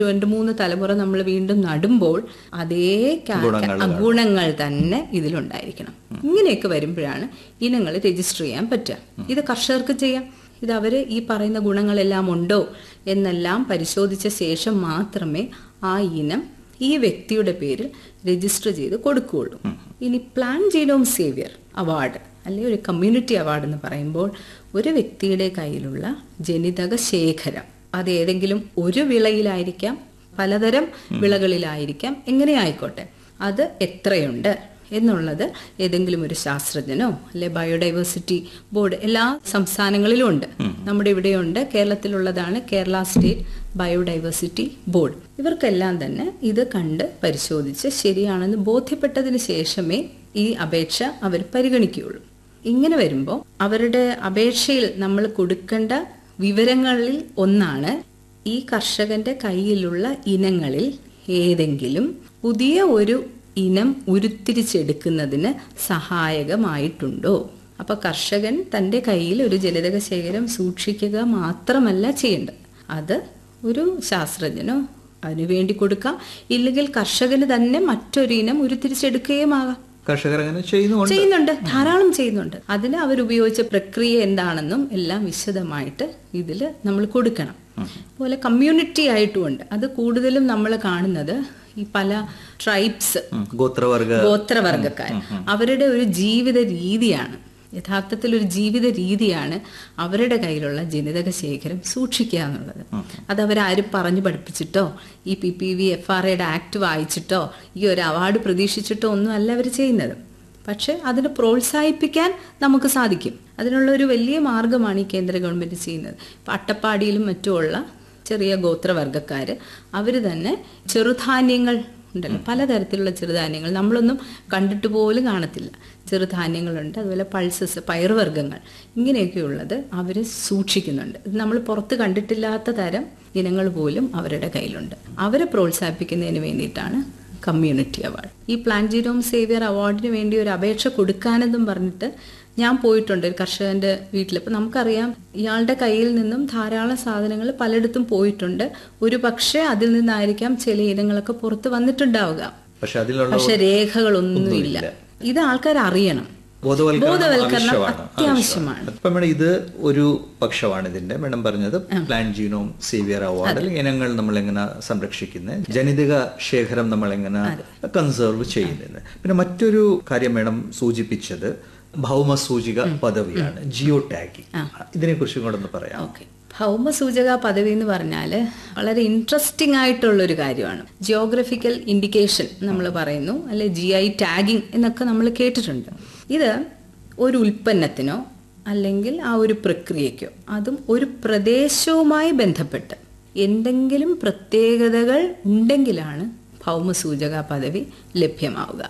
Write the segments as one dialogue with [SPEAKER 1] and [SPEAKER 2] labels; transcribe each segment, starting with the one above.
[SPEAKER 1] രണ്ട് മൂന്ന് തലമുറ നമ്മൾ വീണ്ടും നടുമ്പോൾ അതേ കാ- ഗുണങ്ങൾ തന്നെ ഇതിലുണ്ടായിരിക്കണം ഇങ്ങനെയൊക്കെ വരുമ്പോഴാണ് ഇനങ്ങൾ രജിസ്റ്റർ ചെയ്യാൻ പറ്റുക ഇത് കർഷകർക്ക് ചെയ്യാം ഇത് അവര് ഈ പറയുന്ന ഗുണങ്ങളെല്ലാം ഉണ്ടോ എന്നെല്ലാം പരിശോധിച്ച ശേഷം മാത്രമേ ആ ഇനം ഈ വ്യക്തിയുടെ പേരിൽ രജിസ്റ്റർ ചെയ്ത് കൊടുക്കുകയുള്ളൂ ഇനി പ്ലാൻ ജീനോം സേവിയർ അവാർഡ് അല്ലെങ്കിൽ ഒരു കമ്മ്യൂണിറ്റി അവാർഡ് എന്ന് പറയുമ്പോൾ ഒരു വ്യക്തിയുടെ കയ്യിലുള്ള ജനിതക ശേഖരം അത് ഏതെങ്കിലും ഒരു വിളയിലായിരിക്കാം പലതരം വിളകളിലായിരിക്കാം എങ്ങനെ ആയിക്കോട്ടെ അത് എത്രയുണ്ട് എന്നുള്ളത് ഏതെങ്കിലും ഒരു ശാസ്ത്രജ്ഞനോ അല്ലെ ബയോഡൈവേഴ്സിറ്റി ബോർഡ് എല്ലാ സംസ്ഥാനങ്ങളിലും ഉണ്ട് നമ്മുടെ ഇവിടെയുണ്ട് കേരളത്തിലുള്ളതാണ് കേരള സ്റ്റേറ്റ് ബയോഡൈവേഴ്സിറ്റി ബോർഡ് ഇവർക്കെല്ലാം തന്നെ ഇത് കണ്ട് പരിശോധിച്ച് ശരിയാണെന്ന് ബോധ്യപ്പെട്ടതിന് ശേഷമേ ഈ അപേക്ഷ അവർ പരിഗണിക്കുകയുള്ളൂ ഇങ്ങനെ വരുമ്പോൾ അവരുടെ അപേക്ഷയിൽ നമ്മൾ കൊടുക്കേണ്ട വിവരങ്ങളിൽ ഒന്നാണ് ഈ കർഷകന്റെ കയ്യിലുള്ള ഇനങ്ങളിൽ ഏതെങ്കിലും പുതിയ ഒരു ഇനം ഉരുത്തിരിച്ചെടുക്കുന്നതിന് സഹായകമായിട്ടുണ്ടോ അപ്പൊ കർഷകൻ തന്റെ കയ്യിൽ ഒരു ജനിതക ശേഖരം സൂക്ഷിക്കുക മാത്രമല്ല ചെയ്യേണ്ടത് അത് ഒരു ശാസ്ത്രജ്ഞനോ അതിനു വേണ്ടി കൊടുക്കാം ഇല്ലെങ്കിൽ കർഷകന് തന്നെ മറ്റൊരു ഇനം ഉരുത്തിരിച്ചെടുക്കുകയുമാകാം
[SPEAKER 2] കർഷകർ അങ്ങനെ ചെയ്യുന്നുണ്ട്
[SPEAKER 1] ചെയ്യുന്നുണ്ട് ധാരാളം ചെയ്യുന്നുണ്ട് അതിന് അവരുപയോഗിച്ച പ്രക്രിയ എന്താണെന്നും എല്ലാം വിശദമായിട്ട് ഇതിൽ നമ്മൾ കൊടുക്കണം അതുപോലെ കമ്മ്യൂണിറ്റി ആയിട്ടുമുണ്ട് അത് കൂടുതലും നമ്മൾ കാണുന്നത് ഈ പല ട്രൈബ്സ്
[SPEAKER 2] ഉം. ഗോത്രവർഗ
[SPEAKER 1] ഗോത്രവർഗക്കാർ അവരുടെ ഒരു ജീവിത രീതിയാണ് യഥാർത്ഥത്തിൽ ഒരു ജീവിത രീതിയാണ് അവരുടെ കയ്യിലുള്ള ജനിതക ശേഖരം സൂക്ഷിക്കുക എന്നുള്ളത് അത് അവരാരും പറഞ്ഞു പഠിപ്പിച്ചിട്ടോ ഈ P P V F R എയുടെ ആക്ട് വായിച്ചിട്ടോ ഈ ഒരു അവാർഡ് പ്രതീക്ഷിച്ചിട്ടോ ഒന്നും അല്ല അവർ ചെയ്യുന്നത് പക്ഷെ അതിനെ പ്രോത്സാഹിപ്പിക്കാൻ നമുക്ക് സാധിക്കും അതിനുള്ള ഒരു വലിയ മാർഗമാണ് ഈ കേന്ദ്ര ഗവൺമെന്റ് ചെയ്യുന്നത് ഇപ്പം അട്ടപ്പാടിയിലും മറ്റുമുള്ള ചെറിയ ഗോത്രവർഗക്കാര് അവർ തന്നെ ചെറുധാന്യങ്ങൾ ഉണ്ടല്ലോ പലതരത്തിലുള്ള ചെറുധാന്യങ്ങൾ നമ്മളൊന്നും കണ്ടിട്ട് പോലും കാണത്തില്ല ചെറുധാന്യങ്ങളുണ്ട് അതുപോലെ പൾസസ് പയറുവർഗ്ഗങ്ങൾ ഇങ്ങനെയൊക്കെയുള്ളത് അവർ സൂക്ഷിക്കുന്നുണ്ട് ഇത് നമ്മൾ പുറത്ത് കണ്ടിട്ടില്ലാത്ത തരം ഇനങ്ങൾ പോലും അവരുടെ കയ്യിലുണ്ട് അവരെ പ്രോത്സാഹിപ്പിക്കുന്നതിന് വേണ്ടിയിട്ടാണ് കമ്മ്യൂണിറ്റി അവാർഡ് ഈ പ്ലാൻ ജീരോം സേവിയർ അവാർഡിന് വേണ്ടി ഒരു അപേക്ഷ കൊടുക്കാനെന്നും പറഞ്ഞിട്ട് ഞാൻ പോയിട്ടുണ്ട് ഒരു കർഷകന്റെ വീട്ടിൽ അപ്പൊ നമുക്കറിയാം ഇയാളുടെ കയ്യിൽ നിന്നും ധാരാളം സാധനങ്ങൾ പലയിടത്തും പോയിട്ടുണ്ട് ഒരു പക്ഷേ അതിൽ നിന്നായിരിക്കാം ചില ഇനങ്ങളൊക്കെ പുറത്ത് വന്നിട്ടുണ്ടാവുക
[SPEAKER 2] പക്ഷെ അതിലുള്ള
[SPEAKER 1] പക്ഷെ രേഖകളൊന്നുമില്ല ഇത് ആൾക്കാർ അറിയണം
[SPEAKER 2] ബോധവൽക്കരണം
[SPEAKER 1] ബോധവൽക്കരണം
[SPEAKER 2] ആവശ്യമാണ്.
[SPEAKER 1] അത്യാവശ്യമാണ്
[SPEAKER 2] അപ്പൊ മേഡം ഇത് ഒരു പക്ഷമാണ് ഇതിന്റെ മേഡം പറഞ്ഞത് പ്ലാൻ ജീനോം സേവിയർ അവാർഡ് അല്ലെങ്കിൽ ഇനങ്ങൾ നമ്മൾ എങ്ങനെ സംരക്ഷിക്കുന്നത് ജനിതക ശേഖരം നമ്മൾ എങ്ങനെ കൺസേർവ് ചെയ്യുന്നത് പിന്നെ മറ്റൊരു കാര്യം മേഡം സൂചിപ്പിച്ചത് ഭൗമസൂചിക പദവിയാണ് ജിയോ ടാഗിങ് ഇതിനെ കുറിച്ചും കൂടെ ഒന്ന് പറയാം
[SPEAKER 1] ഓക്കെ ഭൗമസൂചക പദവി എന്ന് പറഞ്ഞാൽ വളരെ ഇൻട്രസ്റ്റിംഗ് ആയിട്ടുള്ള ഒരു കാര്യമാണ് ജിയോഗ്രഫിക്കൽ ഇൻഡിക്കേഷൻ നമ്മൾ പറയുന്നു അല്ലെ ജി ഐ ടാഗിങ് എന്നൊക്കെ നമ്മൾ കേട്ടിട്ടുണ്ട് ഇത് ഒരു ഉൽപ്പന്നത്തിനോ അല്ലെങ്കിൽ ആ ഒരു പ്രക്രിയയ്ക്കോ അതും ഒരു പ്രദേശവുമായി ബന്ധപ്പെട്ട് എന്തെങ്കിലും പ്രത്യേകതകൾ ഉണ്ടെങ്കിലാണ് ഭൗമസൂചക പദവി ലഭ്യമാവുക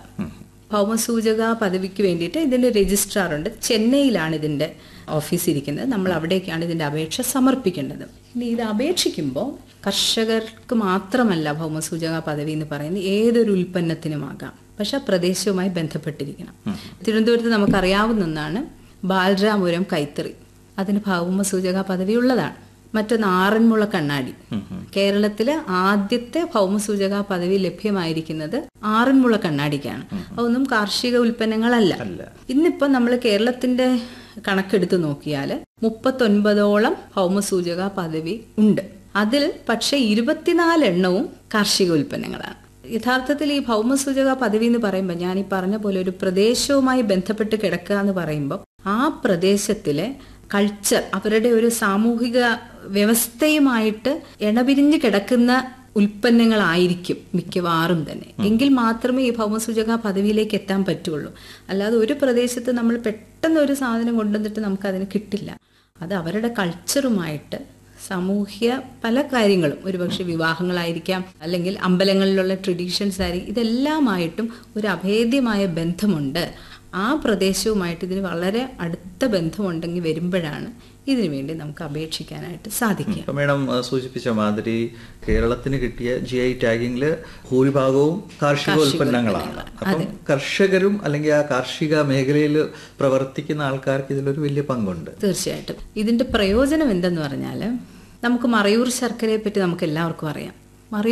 [SPEAKER 1] ഭൗമസൂചക പദവിക്ക് വേണ്ടിയിട്ട് ഇതിന്റെ രജിസ്ട്രാർ ഉണ്ട് ചെന്നൈയിലാണ് ഇതിന്റെ ഓഫീസ് ഇരിക്കുന്നത് നമ്മൾ അവിടേക്കാണ് ഇതിന്റെ അപേക്ഷ സമർപ്പിക്കേണ്ടത് ഇനി ഇത് അപേക്ഷിക്കുമ്പോൾ കർഷകർക്ക് മാത്രമല്ല ഭൗമസൂചക പദവി എന്ന് പറയുന്നത് ഏതൊരു ഉൽപ്പന്നത്തിനുമാകാം പക്ഷെ ആ പ്രദേശവുമായി ബന്ധപ്പെട്ടിരിക്കണം തിരുവനന്തപുരത്ത് നമുക്കറിയാവുന്ന ഒന്നാണ് ബാലരാപുരം കൈത്തറി അതിന് ഭൗമസൂചക പദവി ഉള്ളതാണ് മറ്റൊന്ന് ആറന്മുള കണ്ണാടി കേരളത്തിലെ ആദ്യത്തെ ഭൗമസൂചക പദവി ലഭ്യമായിരിക്കുന്നത് ആറന്മുള കണ്ണാടിക്കാണ് അതൊന്നും കാർഷിക ഉൽപ്പന്നങ്ങളല്ല ഇന്നിപ്പോ നമ്മൾ കേരളത്തിന്റെ കണക്കെടുത്ത് നോക്കിയാൽ മുപ്പത്തൊൻപതോളം ഭൗമസൂചക പദവി ഉണ്ട് അതിൽ പക്ഷെ ഇരുപത്തിനാല് എണ്ണവും കാർഷിക ഉൽപ്പന്നങ്ങളാണ് യഥാർത്ഥത്തിൽ ഈ ഭൗമസൂചക പദവി എന്ന് പറയുമ്പോൾ ഞാൻ ഈ പറഞ്ഞ പോലെ ഒരു പ്രദേശവുമായി ബന്ധപ്പെട്ട് കിടക്കുക എന്ന് പറയുമ്പോൾ ആ പ്രദേശത്തിലെ കൾച്ചർ അവരുടെ ഒരു സാമൂഹിക വ്യവസ്ഥയുമായിട്ട് ഇണപിരിഞ്ഞ് കിടക്കുന്ന ഉൽപ്പന്നങ്ങളായിരിക്കും മിക്കവാറും തന്നെ എങ്കിൽ മാത്രമേ ഈ ഭൗമസൂചക പദവിയിലേക്ക് എത്താൻ പറ്റുള്ളൂ അല്ലാതെ ഒരു പ്രദേശത്ത് നമ്മൾ പെട്ടെന്ന് ഒരു സാധനം കൊണ്ടുവന്നിട്ട് നമുക്ക് അതിന് കിട്ടില്ല അത് അവരുടെ കൾച്ചറുമായിട്ട് സാമൂഹ്യ പല കാര്യങ്ങളും ഒരുപക്ഷെ വിവാഹങ്ങളായിരിക്കാം അല്ലെങ്കിൽ അമ്പലങ്ങളിലുള്ള ട്രഡീഷൻസ് ആയിരിക്കും ഇതെല്ലാമായിട്ടും ഒരു അഭേദ്യമായ ബന്ധമുണ്ട് ആ പ്രദേശവുമായിട്ട് ഇതിന് വളരെ അടുത്ത ബന്ധമുണ്ടെങ്കിൽ വരുമ്പോഴാണ് ഇതിനു വേണ്ടി നമുക്ക് അപേക്ഷിക്കാനായിട്ട് സാധിക്കുക
[SPEAKER 2] ഇപ്പൊ മേഡം അഹ് സൂചിപ്പിച്ച മാതിരി കേരളത്തിന് കിട്ടിയ ജി ഐ ടാഗിങ്ങില് ഭൂരിഭാഗവും കാർഷിക ഉൽപ്പന്നങ്ങളാണ് അപ്പം കർഷകരും അല്ലെങ്കിൽ ആ കാർഷിക മേഖലയിൽ പ്രവർത്തിക്കുന്ന ആൾക്കാർക്ക് ഇതിലൊരു വലിയ പങ്കുണ്ട്
[SPEAKER 1] തീർച്ചയായിട്ടും ഇതിന്റെ പ്രയോജനം എന്തെന്ന് പറഞ്ഞാൽ നമുക്ക് മറയൂർ ശർക്കരയെ പറ്റി നമുക്ക് എല്ലാവർക്കും അറിയാം